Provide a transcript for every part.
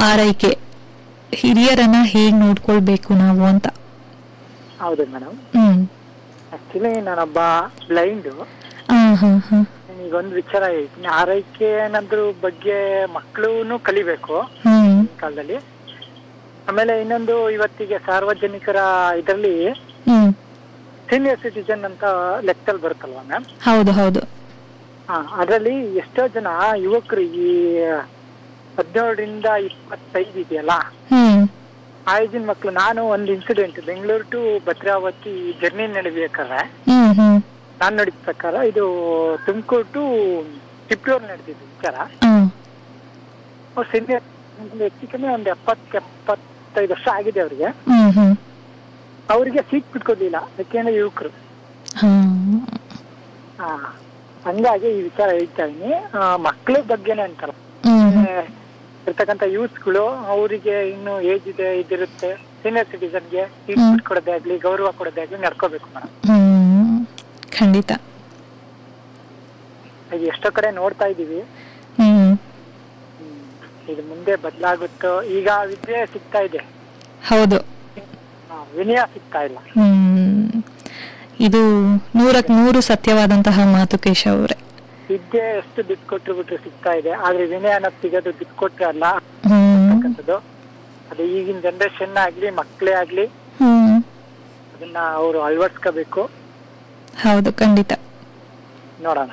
ಆರೈಕೆ ಹಿರಿಯರನ್ನ ಹೇಗ್ ನೋಡ್ಕೊಳ್ಬೇಕು ನಾವು ಅಂತ ಹೌದು ಮೇಡಮ್ ಹ್ಮ್ ಆಕ್ಚುಲಿ ನಾನೊಬ್ಬ ಬ್ಲೈಂಡ್ ಆ, ಹಾ ಹಾ ಈಗ ಒಂದು ವಿಚಾರ ಹೇಳ್ತೀನಿ ಆರೈಕೆ ಅನ್ನೋದ್ರ ಬಗ್ಗೆ ಮಕ್ಕಳು ಕಲಿಬೇಕು ಹ್ಮ್ ಈಗಿನ ಕಾಲದಲ್ಲಿ ಆಮೇಲೆ ಇನ್ನೊಂದು ಇವತ್ತಿಗೆ ಸಾರ್ವಜನಿಕರ ಇದರಲ್ಲಿ ಹ್ಮ್ ಸೀನಿಯರ್ ಸಿಟಿಜನ್ ಅಂತ ಲೆಕ್ಕದಲ್ಲಿ ಬರುತ್ತಲ್ವಾ ಮ್ಯಾಮ್ ಹೌದು ಹೌದು ಹಾ ಅದರಲ್ಲಿ ಎಷ್ಟೋ ಜನ ಯುವಕರು ಈ ಹದಿನೇಳರಿಂದ ಇಪ್ಪತ್ತೈದು ಇದೆಯಲ್ಲ ಹ್ಮ್ ಆ ಏಜಿನ ಮಕ್ಕಳು ನಾನು ಒಂದು incident Bengaluru to Bhadravati journey ನಡಿಬೇಕಾದ್ರೆ ಹ್ಮ್ ಹ್ಮ್ ನಾನು ನೋಡಿದ ಪ್ರಕಾರ ಇದು ತುಮಕೂರು ಟು ತಿಪ್ಟೂರು ನಡೆದಿದ್ದು ವಿಚಾರ ಹ್ಮ್ ಅವ್ರು ಸೀನಿಯರ್ ಹೆಚ್ಚು ಕಮ್ಮಿ ಒಂದು ಎಪ್ಪತ್ತು ಎಪ್ಪತ್ತೈದು ವರ್ಷ ಆಗಿದೆ ಅವ್ರಿಗೆ ಹ್ಮ್ ಹ್ಮ್ ಅವರಿಗೆ ಸೀಟ್ ಬಿಟ್ಕೊಡ್ಲಿಲ್ಲ ಯಾಕೆಂದ್ರೆ ಯುವಕರು ಹ್ಮ್ ಹಾ ಹಂಗಾಗಿ ಈ ವಿಚಾರ ಹೇಳ್ತಾ ಇದೀನಿ ಮಕ್ಕಳ ಬಗ್ಗೆನೇ ಅಂತಾರ ಹ್ಮ್ ಇರ್ತಕ್ಕಂಥ ಯೂತ್ಸ್ಗಳು ಅವರಿಗೆ ಇನ್ನು ಏಜ್ ಇದೆ ಇದಿರುತ್ತೆ ಸೀನಿಯರ್ ಸಿಟಿಸನ್ಗೆ ಸೀಟ್ ಹ್ಮ್. ಬಿಟ್ಕೊಡೋದೇ ಆಗ್ಲಿ ಗೌರವ ಕೊಡೋದೇ ಆಗ್ಲಿ ನಡ್ಕೋಬೇಕು ಮೇಡಮ್ ಹ್ಮ್ ಖಂಡಿತ ಈಗ ಎಷ್ಟೋ ಕಡೆ ನೋಡ್ತಾ ಇದೀವಿ ಹ್ಮ್ ಹ್ಮ್. ಇದು ಮುಂದೆ ಬದಲಾಗುತ್ತೋ ಈಗ ವಿದ್ಯೆ ಸಿಗ್ತಾ ಇದೆ ಹೌದು ಹಾ, ವಿನಯ ಸಿಗ್ತಾ ಇಲ್ಲ ಹ್ಮ್ ಇದು ನೂರಕ್ ನೂರು ಸತ್ಯವಾದಂತಹ ಮಾತು ಕೇಶವ್ ಅವರೇ ವಿದ್ಯೆ ಎಷ್ಟು ದುಡ್ಡು ಕೊಟ್ಟರು ಬಿಟ್ರು ಸಿಗ್ತಾ ಇದೆ ಆದ್ರೆ ವಿನಯ ಅನ್ನೋದು ಸಿಗೋದು ದುಡ್ಡು ಕೊಟ್ರೆ ಅಲ್ಲ ಹ್ಮ್ ಅಂತಕ್ಕಂಥದ್ದು ಅದು ಈಗಿನ ಜನರೇಷನ್ ಆಗ್ಲಿ ಮಕ್ಕಳೇ ಆಗ್ಲಿ ಹ್ಮ್ ಅದನ್ನ ಅವರು ಅಳವಡಿಸ್ಕೋಬೇಕು ಹೌದು ಖಂಡಿತ ನೋಡೋಣ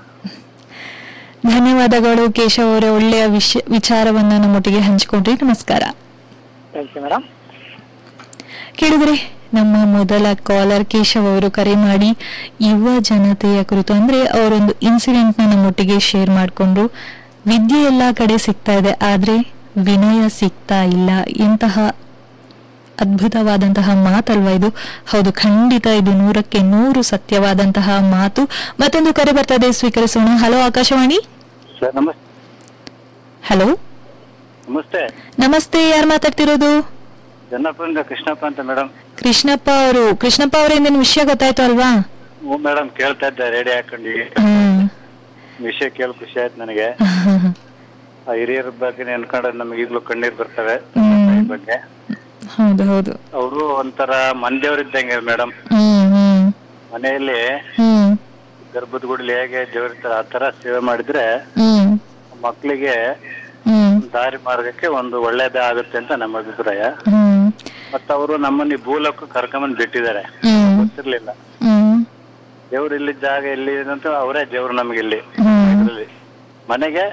ಧನ್ಯವಾದಗಳು ಕೇಶವ್ ಅವರೇ ಒಳ್ಳೆಯ ವಿಷಯ ವಿಚಾರವನ್ನ ನಮ್ಮೊಟ್ಟಿಗೆ ಹಂಚಿಕೊಂಡ್ರಿ ನಮಸ್ಕಾರ ಥ್ಯಾಂಕ್ ಯು ಮೇಡಮ್ ಕೇಳಿದ್ರೆ ನಮ್ಮ ಮೊದಲ ಕಾಲರ್ ಕೇಶವ್ ಅವರು ಕರೆ ಮಾಡಿ ಯುವ ಜನತೆಯ ಕುರಿತು ಅಂದ್ರೆ ಅವರೊಂದು ಇನ್ಸಿಡೆಂಟ್ ನ ನಮ್ಮೊಟ್ಟಿಗೆ ಶೇರ್ ಮಾಡಿಕೊಂಡ್ರು ವಿದ್ಯೆ ಎಲ್ಲಾ ಕಡೆ ಸಿಗ್ತಾ ಇದೆ ಆದ್ರೆ ವಿನಯ ಸಿಗ್ತಾ ಇಲ್ಲ ಇಂತಹ ಅದ್ಭುತವಾದಂತಹ ಮಾತಲ್ವಾ ಇದು ಹೌದು ಖಂಡಿತ ಇದು ನೂರಕ್ಕೆ ನೂರು ಸತ್ಯವಾದಂತಹ ಮಾತು ಮತ್ತೊಂದು ಕರೆ ಬರ್ತದೆ ಸ್ವೀಕರಿಸೋಣ ಹಲೋ ಆಕಾಶವಾಣಿ ಸರ್ ನಮಸ್ತೆ ಹಲೋ ನಮಸ್ತೆ ನಮಸ್ತೆ ಯಾರು ಮಾತಾಡ್ತಿರೋದು ಜನ್ನಪ್ಪನಿಂದ ಕೃಷ್ಣಪ್ಪ ಅಂತ ಮೇಡಮ್ ಕೃಷ್ಣಪ್ಪ ಅವರು ಕೃಷ್ಣಪ್ಪ ಅವರಿಂದ ವಿಷಯ ಗೊತ್ತಾಯ್ತು ಅಲ್ವಾ ಹ್ಞೂ ಮೇಡಮ್ ಕೇಳ್ತಾ ಇದ್ದೆ ರೇಡಿಯೋ ಹಾಕೊಂಡು ಹ್ಮ್. ವಿಷಯ ಕೇಳಿ ಖುಷಿ ಆಯ್ತು ನನಗೆ ಆ ಹಿರಿಯರ ಬಗ್ಗೆ ನೆನ್ಕೊಂಡ್ರೆ ನಮಗೆ ಈಗಲೂ ಕಣ್ಣೀರ್ ಬರ್ತವೆ ಹ್ಮ್. ತಾಯಿ ಬಗ್ಗೆ ಹೌದು ಹೌದು ಅವರು ಒಂಥರ ಮಂದೇವ್ರಿದ್ದಂಗೆ ಮೇಡಮ್ ಹ್ಮ್ ಹ್ಮ್ ಮನೆಯಲ್ಲಿ ಹ್ಮ್ ಗರ್ಭದ ಗುಡಿಲಿ ಹೇಗೆ ದೇವ್ರಿರ್ತಾರೆ ಆ ತರ ಸೇವೆ ಮಾಡಿದ್ರೆ ಹ್ಮ್ ಮಕ್ಕಳಿಗೆ ಹ್ಮ್ ದಾರಿ ಮಾರ್ಗಕ್ಕೆ ಒಂದು ಒಳ್ಳೇದೇ ಆಗುತ್ತೆ ಅಂತ ನಮ್ಮ ಅಭಿಪ್ರಾಯ ಹ್ಮ್ ಮತ್ತ ಅವರು ನಮ್ಮನ್ನ ಈ ಭೂಲಕ್ಕೂ ಕರ್ಕೊಂಬಂದ್ ಬಿಟ್ಟಿದ್ದಾರೆ ಹ್ಮ್ ಗೊತ್ತಿರ್ಲಿಲ್ಲ ಹ್ಮ್ ದೇವ್ರು ಇಲ್ಲಿ ಜಾಗ ಎಲ್ಲಿ ಇದೆ ಅಂತ ಅವರೇ ದೇವ್ರು ನಮಗೆ ಇಲ್ಲಿ ಹ್ಮ್. ಇದ್ರಲ್ಲಿ ಮನೆಗೆ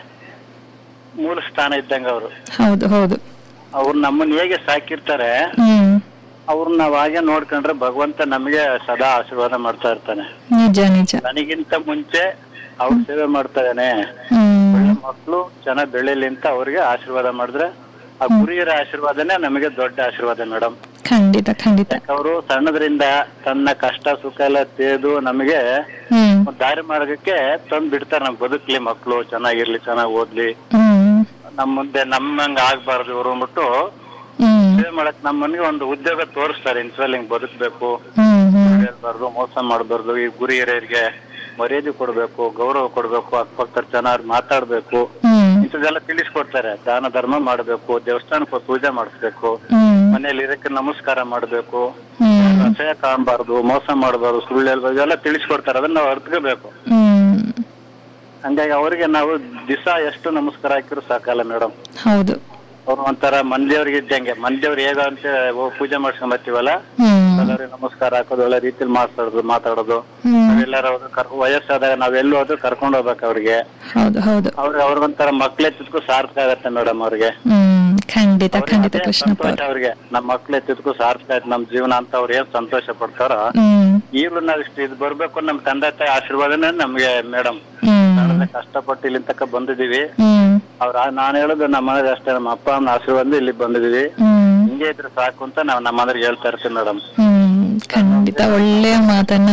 ಮೂಲ ಸ್ಥಾನ ಇದ್ದಂಗ ಅವರು ಹೌದು ಹೌದು ಅವ್ರು ನಮ್ಮನ್ನ ಹೇಗೆ ಸಾಕಿರ್ತಾರೆ ಹ್ಮ್ ಅವ್ರನ್ನ ನಾವ್ ಹಾಗೆ ನೋಡ್ಕೊಂಡ್ರೆ ಭಗವಂತ ನಮಗೆ ಸದಾ ಆಶೀರ್ವಾದ ಮಾಡ್ತಾ ಇರ್ತಾನೆ ನಿಜ ನಿಜ ನನಗಿಂತ ಮುಂಚೆ ಅವ್ರು ಸೇವೆ ಮಾಡ್ತಾ ಇದ್ದಾನೆ ಹ್ಮ್ ಒಳ್ಳೆ ಮಕ್ಕಳು ಚೆನ್ನಾಗ್ ಬೆಳೀಲಿ ಅಂತ ಅವ್ರಿಗೆ ಆಶೀರ್ವಾದ ಮಾಡಿದ್ರೆ ಆ ಗುರಿಯರ ಆಶೀರ್ವಾದನೇ ನಮಗೆ ದೊಡ್ಡ ಆಶೀರ್ವಾದ ಮೇಡಮ್ ಖಂಡಿತ ಖಂಡಿತ ಅವರು ಸಣ್ಣದ್ರಿಂದ ತನ್ನ ಕಷ್ಟ ಸುಖ ಎಲ್ಲ ತೇದು ನಮಗೆ ಹ್ಮ್ ಒಂದ್ ದಾರಿ ಮಾರ್ಗಕ್ಕೆ ತಂದ್ ಬಿಡ್ತಾರೆ ನಮ್ ಬದುಕ್ಲಿ ಮಕ್ಳು ಚೆನ್ನಾಗಿರ್ಲಿ ಚೆನ್ನಾಗ್ ಓದ್ಲಿ ಹ್ಮ್ ನಮ್ ಮುಂದೆ ನಮ್ಮಂಗ ಆಗ್ಬಾರ್ದು ಇವ್ರು ಅಂದ್ಬಿಟ್ಟು ಹ್ಮ್ ಸೇವೆ ಮಾಡಕ್ ನಮ್ಮ ಮನೆಗೆ ಒಂದು ಉದ್ಯೋಗ ತೋರಿಸ್ತಾರೆ ಇಂಥಲ್ಲಿ ಹಿಂಗ್ ಬದುಕ್ಬೇಕು ಹ್ಮ್ ಹ್ಮ್ ಹೇಳ್ಬಾರ್ದು ಮೋಸ ಮಾಡಬಾರ್ದು ಈ ಗುರಿ ಹಿರಿಯರಿಗೆ ಮರ್ಯಾದೆ ಕೊಡ್ಬೇಕು ಗೌರವ ಕೊಡ್ಬೇಕು ಅಕ್ಕಪಕ್ಕದ ಚೆನ್ನಾಗಿ ಮಾತಾಡ್ಬೇಕು ಹ್ಮ್ ಇಂಥದ್ದೆಲ್ಲ ತಿಳಿಸ್ಕೊಡ್ತಾರೆ ದಾನ ಧರ್ಮ ಮಾಡ್ಬೇಕು ದೇವಸ್ಥಾನಕ್ಕೆ ಹೋಗಿ ಪೂಜೆ ಮಾಡಿಸ್ಬೇಕು ಹ್ಮ್ ಮನೇಲಿ ಇರಕ್ಕೆ ನಮಸ್ಕಾರ ಮಾಡ್ಬೇಕು ಹ್ಮ್ ಅಸಹ್ಯ ಕಾಣಬಾರ್ದು ಮೋಸ ಮಾಡಬಾರ್ದು ಸುಳ್ಳು ಹೇಳ್ಬಾರ್ದು ಇದೆಲ್ಲ ತಿಳಿಸ್ಕೊಡ್ತಾರೆ ಅದನ್ನ ನಾವು ಅರ್ತ್ಕೋಬೇಕು ಹ್ಮ್ ಹಂಗಾಗಿ ಅವರಿಗೆ ನಾವು ದಿವಸ ಎಷ್ಟು ನಮಸ್ಕಾರ ಹಾಕಿದ್ರು ಸಾಕಲ್ಲ ಮೇಡಮ್ ಹೌದು ಅವ್ರು ಒಂಥರ ಮಂದಿಯವ್ರಿಗೆ ಇದ್ದಂಗೆ ಮಂದಿಯವ್ರು ಹೇಗ ಅಂತ ಹೋಗ್ ಪೂಜೆ ಮಾಡ್ಸ್ಕೊಂಡ್ ಬರ್ತೀವಲ್ಲ ಹ್ಮ್ ಎಲ್ಲರಿಗೆ ನಮಸ್ಕಾರ ಹಾಕೋದು ಒಳ್ಳೆ ರೀತಿಲಿ ಮಾತಾಡೋದು ಮಾತಾಡೋದು ಹ್ಮ್ ನಾವೆಲ್ಲರೂ ಹೋದ್ರು ಕರ್ ವಯಸ್ಸಾದಾಗ ನಾವೆಲ್ಲೂ ಹೋದ್ರು ಕರ್ಕೊಂಡು ಹೋಗ್ಬೇಕು ಅವ್ರಿಗೆ ಹೌದು ಹೌದು ಅವ್ರಿಗೆ ಅವ್ರಿಗೊಂಥರ ಮಕ್ಳು ಎತ್ತಿದ್ಕೂ ಸಾರ್ಥಕ ಆಗತ್ತೆ ಮೇಡಮ್ ಅವ್ರಿಗೆ ಹ್ಮ್ ಖಂಡಿತ ಅವ್ರಿಗೆ ಖಂಡಿತ ಅದೇ ಕೃಷ್ಣಪ್ಪ ಸಂತೋಷ ಅವರು ಅವ್ರಿಗೆ ನಮ್ಮ ಮಕ್ಳು ಎತ್ತಿದ್ಕೂ ಸಾರ್ಥಕ ಆಯ್ತು ನಮ್ ಜೀವನ ಅಂತ ಅವ್ರು ಏನ್ ಸಂತೋಷ ಪಡ್ತಾರೋ ಹ್ಮ್ ಈಗಲೂ ನಾವ್ ಇಷ್ಟು ಇದು ಬರ್ಬೇಕು ನಮ್ ತಂದೆ ತಾಯಿ ಆಶೀರ್ವಾದನೇ ನಮ್ಗೆ ಮೇಡಮ್ ಹ್ಮ್ ಕಷ್ಟಪಟ್ಟು ಇಲ್ಲಿ ತನಕ ಬಂದಿದೀವಿ ಹ್ಮ್ ಅವ್ರ ನಾನು ಹೇಳೋದು ನಮ್ಮ ಮನೆಗೆ ಅಷ್ಟೇ ನಮ್ಮ ಅಪ್ಪ ಅಮ್ಮನ ಆಶೀರ್ವಾದ ಇಲ್ಲಿ ಬಂದಿದೀವಿ ಹ್ಮ್ ಹಿಂಗೆ ಇದ್ರೆ ಸಾಕು ಅಂತ ನಾವು ನಮ್ಮ ಮನೆಗೆ ಹೇಳ್ತಾ ಇರ್ತೀವಿ ಮೇಡಮ್ ಹ್ಮ್ ಖಂಡಿತ ಒಳ್ಳೆಯ ಮಾತನ್ನ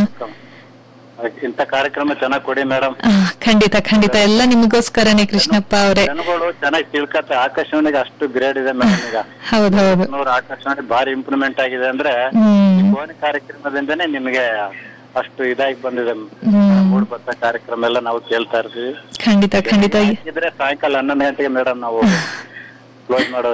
ಇಂಥ ಕಾರ್ಯಕ್ರಮ ಚೆನ್ನಾಗಿ ಕೊಡಿ ಮೇಡಮ್ ಆ, ಖಂಡಿತ ಖಂಡಿತ ಎಲ್ಲ ನಿಮಗೋಸ್ಕರನೇ ಕೃಷ್ಣಪ್ಪ ಅವರೇ ಜನಗಳು ಚೆನ್ನಾಗಿ ತಿಳ್ಕತ್ತೆ ಆಕಾಶವಾಣಿಗೆ ಅಷ್ಟು ಗ್ರೇಡ್ ಇದೆ ಮೇಡಮ್ ಈಗ ಹೌದು ಹೌದು ನೂರು ಆಕಾಶವಾಣಿ ಭಾರಿ ಇಂಪ್ರೂವ್ಮೆಂಟ್ ಆಗಿದೆ ಅಂದ್ರೆ ಹ್ಮ್ ಫೋನ್ ಕಾರ್ಯಕ್ರಮದಿಂದನೇ ನಿಮ್ಗೆ ಅಷ್ಟು ಇದಾಗಿ ಬಂದಿದೆ ಹ್ಮ್ ಮೂಡ್ ಬತ್ತ ಕಾರ್ಯಕ್ರಮ ಎಲ್ಲ ನಾವು ಕೇಳ್ತಾ ಇರ್ತೀವಿ ಖಂಡಿತ ಖಂಡಿತ ಇದ್ರೆ ಸಾಯಂಕಾಲ ಹನ್ನೊಂದು ಗಂಟೆಗೆ ಮೇಡಮ್ ನಾವು ಕ್ಲೋಸ್ ಮಾಡೋ